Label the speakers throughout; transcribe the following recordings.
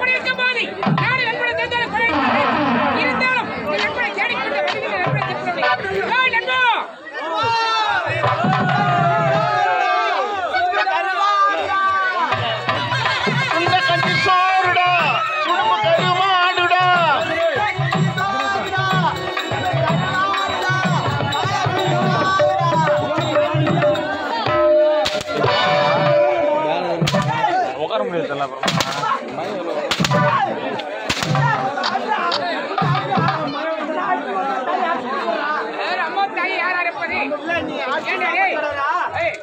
Speaker 1: அப்படி இருக்கும்போது நாடு நண்பனை தெரிந்தாலும் குறையாது. இருந்தாலும் இந்த நண்பனை தேடிக்கொண்டு வருகின்ற நண்பனை திருப்பி நண்பா
Speaker 2: சுண்ட கஞ்சி சோறுடா சுடும்பு கருமாடுடா
Speaker 3: உட்கார முடியாது அப்புறம்
Speaker 1: வேற அம்மா தாய் யாரா இருப்பது ஏண்டா டேய்? ஏய்,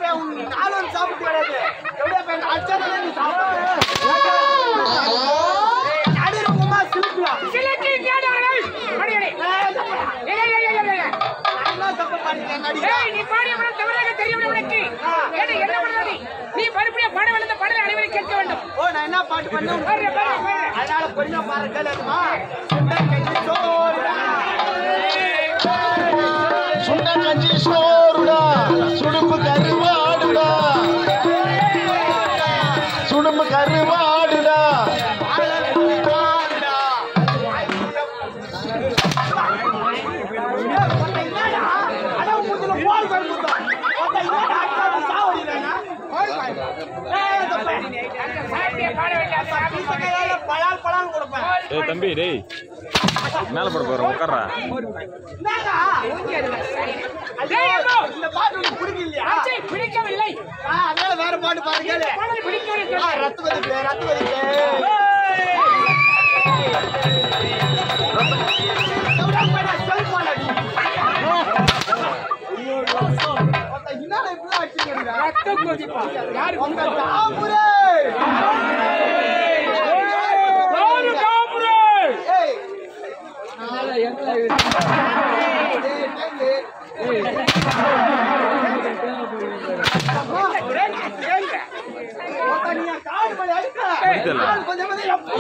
Speaker 1: சிலைக்கு தேடுவார்கள். மணியனே. ஏய், ஏய், ஏய், ஏய், ஏய், ஏய். ஏய், நீ பாடிய படம் தவறாக தெரியும் உனக்கு ஏண்டா, என்ன பண்ணாது நீ மறுபடியும் பாட வளர்ந்த பாடலை அனைவரும் கேட்க வேண்டும்
Speaker 4: ஓ நான் என்ன பாட்டு பண்ணேன்
Speaker 1: பாரு, பாரு, பாரு.
Speaker 4: அதனால கொஞ்சம் பாரு கேளுமா சுண்ட கஞ்சி சோறுடா
Speaker 2: சுண்ட கஞ்சி சோறுடா சுடும்பு கருமாடுடா சுடும்பு கருமாடுடா
Speaker 1: சாப்பிட்டே பாட வேண்டிய அந்த சாப்பிட்டு
Speaker 4: பழால் பழால் கொடுப்பேன்
Speaker 3: ஏய் தம்பி டேய் மேல போட போறோம் உட்கார்றா
Speaker 1: டேய், அம்மா.
Speaker 4: இந்த பாட்டு உனக்கு பிடிக்கலையா
Speaker 1: அச்சை, பிடிக்கவில்லை
Speaker 4: ஆ, அதனால வேற பாட்டு பாரு கேளு
Speaker 1: பாடல் பிடிக்கவில்லை
Speaker 4: ஆ, ரத்து வதிப்பு ரத்து வதிப்பு என்னடா இப்படி அடிச்சுக்கிறீங்க
Speaker 1: ரத்தம் கொதிப்பா. யாரு
Speaker 4: உங்க
Speaker 1: கொதிப்பா?
Speaker 4: தாம்பூரே!
Speaker 1: யாரு காப்புரே?
Speaker 4: ஏய். ஏய், ஏய்,
Speaker 1: ஏங்க.
Speaker 4: ஒருத்தா நீ என் கால் மேல அடிக்க.
Speaker 3: அடிக்கல.
Speaker 4: கால் கொஞ்சம் கொஞ்சம் எப்போ?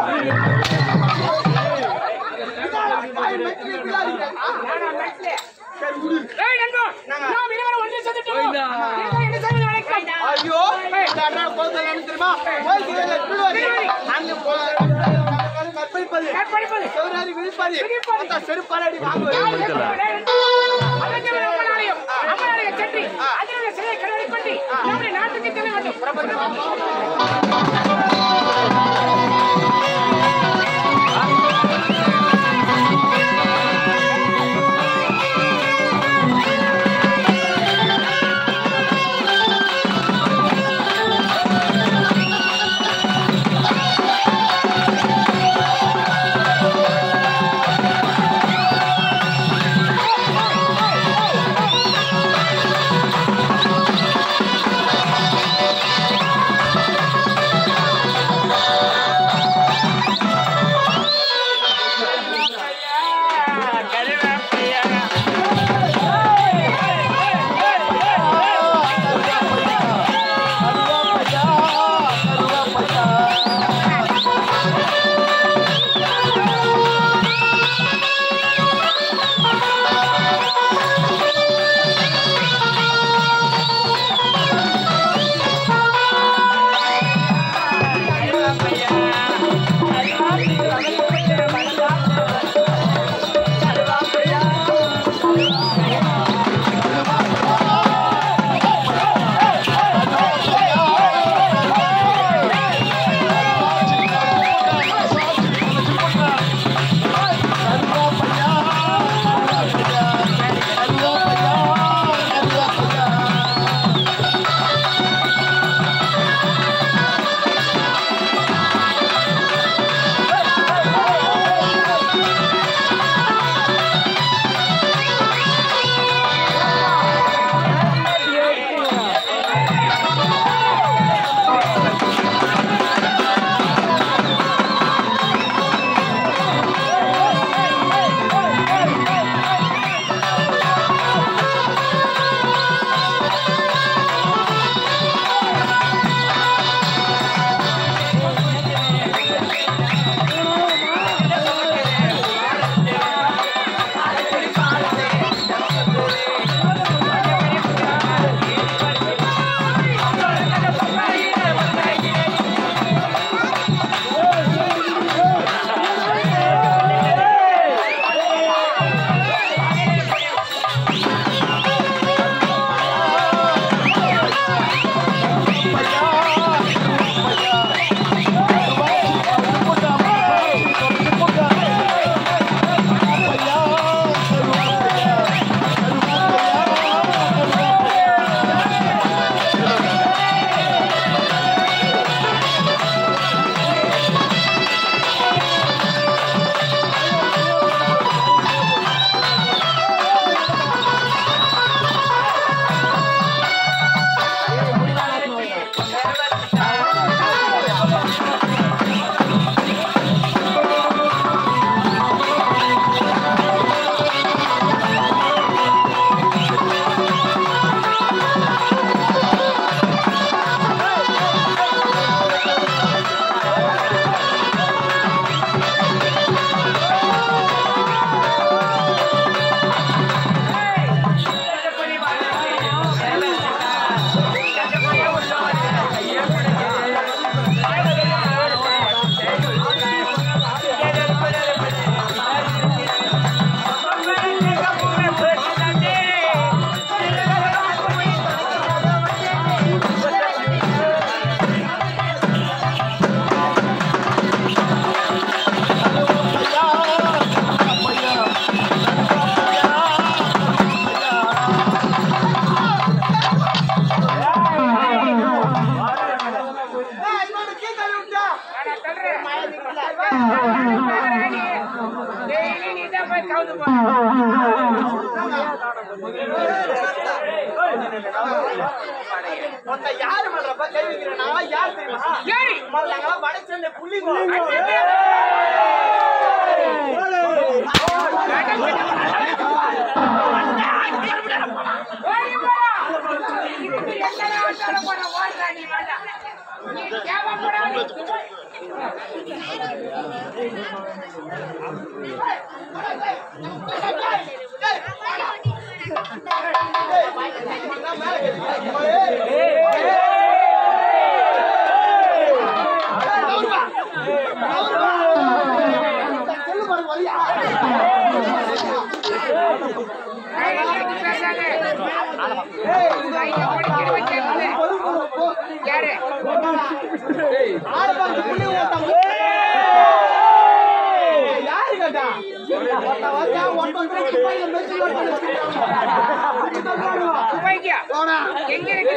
Speaker 4: இதாடா, பாய் மெட்டில் இப்படி அடிக்கிறா.
Speaker 1: நானா மெட்ல?
Speaker 4: சரி, விடு.
Speaker 1: ஏய், நண்பா, நாம் இருவரும் ஒன்று சேர்ந்துட்டோம். நீங்கள் என்ன செய்வது வணக்கம்.
Speaker 4: ஐயோ இந்த அண்ணா கோயில் என்ன தெரியுமா கோயில் கீழே திருவாரி அங்க போய் கற்பழிப்பது
Speaker 1: கற்பழிப்பது.
Speaker 4: செவராரி விழிப்பது
Speaker 1: விழிப்பது.
Speaker 4: மொத்த செருப்பாலடி வாங்குவது
Speaker 1: அதற்கு ஒரு அம்மனாலயம், அம்மனாலயம் சென்று, அதில் உள்ள சிலையை கடவுளைக் கொண்டு நம்முடைய நாட்டுக்கு செல்ல வேண்டும்.
Speaker 2: சுண்ட
Speaker 4: உன்னை யாரு பண்றப்ப கை வைக்கிறேன் நான் யார் தெரியுமா
Speaker 1: ஏய்
Speaker 4: முதல்ல நாங்கெல்லாம் வடச்சென்னை புள்ளிங்கோ
Speaker 1: ஓடி போடா. இப்படி எத்தனை ஆட்டாலும் போட ஓடுறா நீ வேண்டாம். நீ தேவைப்படாத.
Speaker 4: சொல்லு பாரு வழியா
Speaker 1: ஏய், எதுக்கு பேசாத? கையை ஒடிக்கிற வச்சிருந்தது. யாரு?
Speaker 4: ஆளு பார்த்து புள்ளி ஓட்டாங்க யாரு கேட்டா ஒட்ட வச்சா ஒட்ட துப்பாக்கி மெச்சு
Speaker 1: துப்பாக்கியா? எங்க இருக்கு?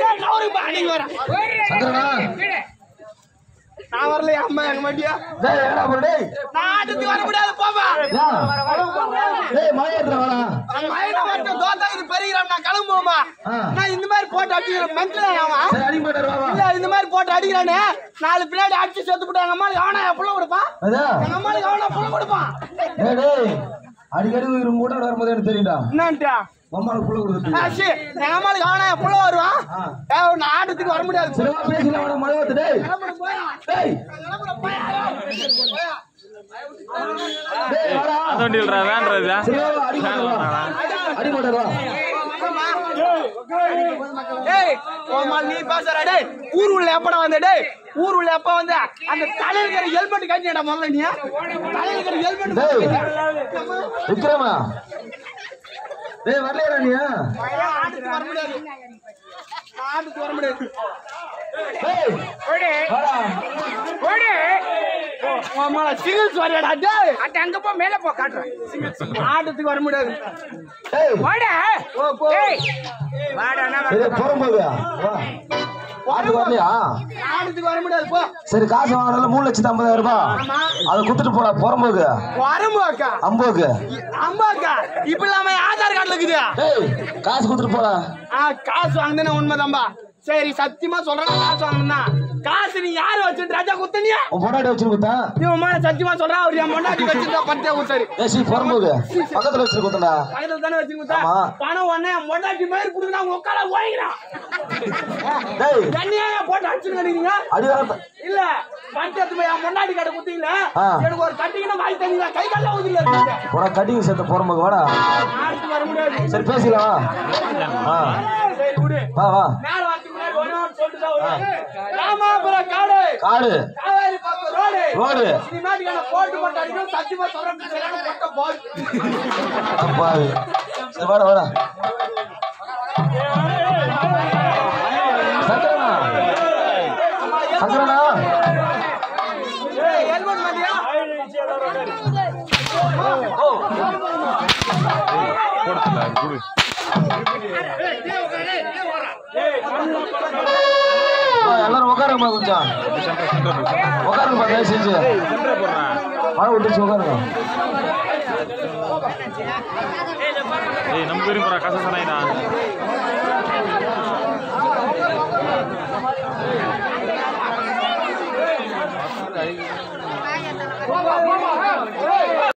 Speaker 1: ஓடுறா, கீழே.
Speaker 4: நான் வரலையா அம்மா எங்க மாட்டியா
Speaker 2: டேய் என்னடா bro, டேய்
Speaker 4: நான் ஆட்டத்துக்கு வர முடியாது போமா
Speaker 2: யா. டேய் மலையேற்ற வாடா
Speaker 4: அந்த மயில மட்டும் தோத்தா இது பெரியgram நான் கிளம்புவோமா
Speaker 2: ஆ.
Speaker 4: நான் இந்த மாதிரி போட்டு அடிக்கிறேன் மென்டல் அவன்
Speaker 2: சரி அடிக்க மாட்டாரு வா வா
Speaker 4: இல்ல இந்த மாதிரி போட்டு அடிக்கிறானே நாலு பின்னாடி அடிச்சு செத்து போட்டு எங்க அம்மாளுக்கு அவனா என் புள்ள கொடுப்பான்
Speaker 2: அதான்
Speaker 4: எங்க அம்மாளுக்கு அவனா புள்ள கொடுப்பான்
Speaker 2: டேய் டேய் அடிக்கடி இவங்க கூட வரும்போது எனக்கு தெரியும்டா
Speaker 4: என்னன்ட்டா
Speaker 2: அம்மாவுக்கு புள்ள கொடுக்குறது
Speaker 4: ஆச்சு எங்க அம்மாளுக்கு அவனா என் புள்ள வருவான்
Speaker 2: ஆ.
Speaker 4: ஏ, நான் ஆட்டத்துக்கு வர முடியாது
Speaker 2: சரி வா பேசலாம் வாடா மழை வருது டேய்
Speaker 4: கிளம்புறேன், போயா.
Speaker 2: டேய்
Speaker 4: கிளம்புறேன், போயா. போயா.
Speaker 2: டேய் வாடா
Speaker 3: அந்த வண்டியில்ரா வேன்றா இது
Speaker 2: சரி வா, வா, அடிக்க மாட்டாரு வா அடிக்க மாட்டாரு வா
Speaker 4: ஏய் ஓமா நீ பேசுற டேய் ஊர் உள்ள எப்படா வந்த டேய் ஊர் உள்ள எப்ப வந்த அந்த தலையில இருக்கிற ஹெல்மெட் கட்டிடா முதல்ல நீ தலையில இருக்கிற ஹெல்மெட்
Speaker 2: டேய் விக்ரமா டேய் வரலையா நீ
Speaker 4: ஆட்டுக்கு வர முடியாது ஆட்டுக்கு வர முடியாது
Speaker 2: டேய்
Speaker 1: ஓடு,
Speaker 2: வாடா
Speaker 1: ஓடு.
Speaker 4: ஓமா சிங்கிள்ஸ் வரையடா டேய்
Speaker 1: அது அங்க போ மேல போ காட்டுறேன்
Speaker 4: ஆட்டத்துக்கு வர முடியாது
Speaker 2: டேய்
Speaker 1: வாடா
Speaker 4: போ, போ.
Speaker 1: ஏய், வாடான்னா
Speaker 2: சரி
Speaker 1: வரட்டும்.
Speaker 2: போகும்போது வா ஆட்டுக்கு வரலையா
Speaker 4: ஆட்டத்துக்கு வர முடியாது போ
Speaker 2: சரி காசு வாங்கினால மூணு லட்சத்தி ஐம்பதாயிரம் ரூபாய்
Speaker 4: ஆமா
Speaker 2: அதை குத்துட்டு போடா புறம்போக்கு
Speaker 4: வரம்போக்கா
Speaker 2: அம்போக்கு
Speaker 4: அம்மாக்கா இப்ப இல்லாம ஆதார் கார்டுல இருக்குது
Speaker 2: டேய் காசு குத்துட்டு போடா
Speaker 4: ஆ காசு வாங்குதுன்னா உண்மைதான்பா சரி சத்தியமா சொல்றேன் காசு வாங்கணும்னா காசு நீ யாரு வச்சுட்டு ராஜா குத்தனியா
Speaker 2: உன் பொண்டாட்டி வச்சுட்டு குத்தா
Speaker 4: நீ உன் மேல சத்தியமா சொல்றான் அவர் என் பொண்டாட்டி வச்சுட்டா பத்தியா குத்தாரு
Speaker 2: ஏ சி புறம்போக்கு பக்கத்துல வச்சுட்டு குத்தண்டா
Speaker 4: பக்கத்துல தானே வச்சு குத்தா
Speaker 2: ஆமா.
Speaker 4: பணம் உடனே என் பொண்டாட்டி மாதிரி குடுக்குறா உங்க உட்கார ஓய்கிறான்
Speaker 2: டேய்
Speaker 4: என்னையா போட்டு அடிச்சுட்டு நீங்க
Speaker 2: அடி வர
Speaker 4: இல்ல பஞ்சத்து போய் என் பொண்டாட்டி கடை குத்தீங்களா
Speaker 2: ஆ.
Speaker 4: எனக்கு ஒரு கட்டிங்கன்னா வாங்கி தந்தீங்களா கை கால ஊதில இருக்கீங்க
Speaker 2: போடா கட்டிங் சேர்த்த புறம்போக்கு வாடா
Speaker 4: ஆடுக்கு வர முடியாது
Speaker 2: சரி பேசிக்கலாம் வா ஆ
Speaker 4: சரி விடு
Speaker 2: வா வா
Speaker 4: மேல வரதுக்கு முன்னாடி ஒண்ணு ஒண்ணு சொல்லிட்டு தான் வருவேன். ராமாபுரம் காடு
Speaker 2: காடு
Speaker 4: காவேரி பக்கம் ரோடு
Speaker 2: ரோடு
Speaker 4: சினிமாட்டிக்கான போட்டு போட்டு அடிக்கணும் சத்தியமா சொல்றேன் சரியான பொட்ட போல்
Speaker 2: அப்பா சரி வாடா வாடா சங்கரனா சங்கரனா
Speaker 4: ஹெல்மெட் மாட்டியா
Speaker 3: போடல குடு
Speaker 2: வா, எல்லாரும் உட்காருங்கம்மா கொஞ்சம்
Speaker 3: சென்டர் சென்டர்
Speaker 2: உட்காருங்கம்மா தயவு செஞ்சு
Speaker 3: சென்டர் போடுறேன்
Speaker 2: மழை விட்டுச்சு உட்காருங்க
Speaker 3: ஏய் நம்ம பேரும் போறா கச சனாயினா